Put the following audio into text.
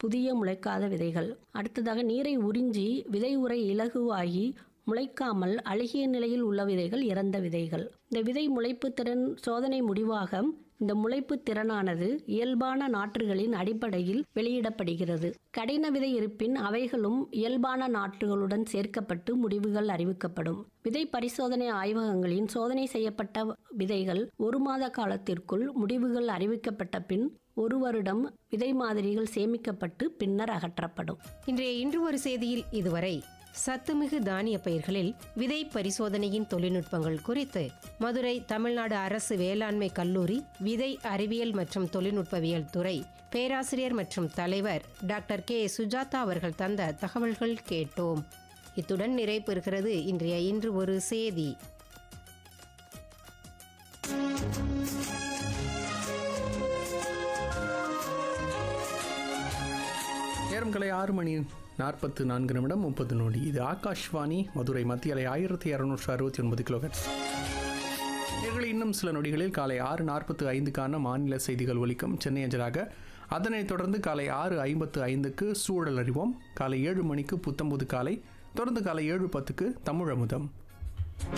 புதிய முளைக்காத விதைகள் அடுத்ததாக நீரை உறிஞ்சி விதை உரை இலகுவாகி முளைக்காமல் அழுகிய நிலையில் உள்ள விதைகள் இறந்த விதைகள் இந்த விதை முளைப்பு திறன் சோதனை முடிவாக இந்த முளைப்பு திறனானது இயல்பான நாற்றுகளின் அடிப்படையில் வெளியிடப்படுகிறது கடின விதை இருப்பின் அவைகளும் இயல்பான நாற்றுகளுடன் சேர்க்கப்பட்டு முடிவுகள் அறிவிக்கப்படும் விதை பரிசோதனை ஆய்வகங்களின் சோதனை செய்யப்பட்ட விதைகள் ஒரு மாத காலத்திற்குள் முடிவுகள் அறிவிக்கப்பட்ட பின் ஒரு வருடம் விதை மாதிரிகள் சேமிக்கப்பட்டு பின்னர் அகற்றப்படும் இன்றைய இன்று ஒரு செய்தியில் இதுவரை சத்துமிகு தானிய பயிர்களில் விதை பரிசோதனையின் தொழில்நுட்பங்கள் குறித்து மதுரை தமிழ்நாடு அரசு வேளாண்மை கல்லூரி விதை அறிவியல் மற்றும் தொழில்நுட்பவியல் துறை பேராசிரியர் மற்றும் தலைவர் டாக்டர் கே சுஜாதா அவர்கள் தந்த தகவல்கள் கேட்டோம் இத்துடன் நிறைவு பெறுகிறது இன்றைய இன்று ஒரு செய்தி நேரம் கலை ஆறு மணி நாற்பத்து நான்கு நிமிடம் முப்பது நொடி இது ஆகாஷ்வாணி மதுரை மத்திய அலை ஆயிரத்தி இரநூற்று அறுபத்தி ஒன்பது கிலோஹெட்ஸ் நேர்களை இன்னும் சில நொடிகளில் காலை ஆறு நாற்பத்து ஐந்துக்கான மாநில செய்திகள் ஒலிக்கும் சென்னை அஞ்சலாக அதனைத் தொடர்ந்து காலை ஆறு ஐம்பத்து ஐந்துக்கு சூழல் அறிவோம் காலை ஏழு மணிக்கு புத்தம்புது காலை தொடர்ந்து காலை ஏழு பத்துக்கு தமிழ் அமுதம்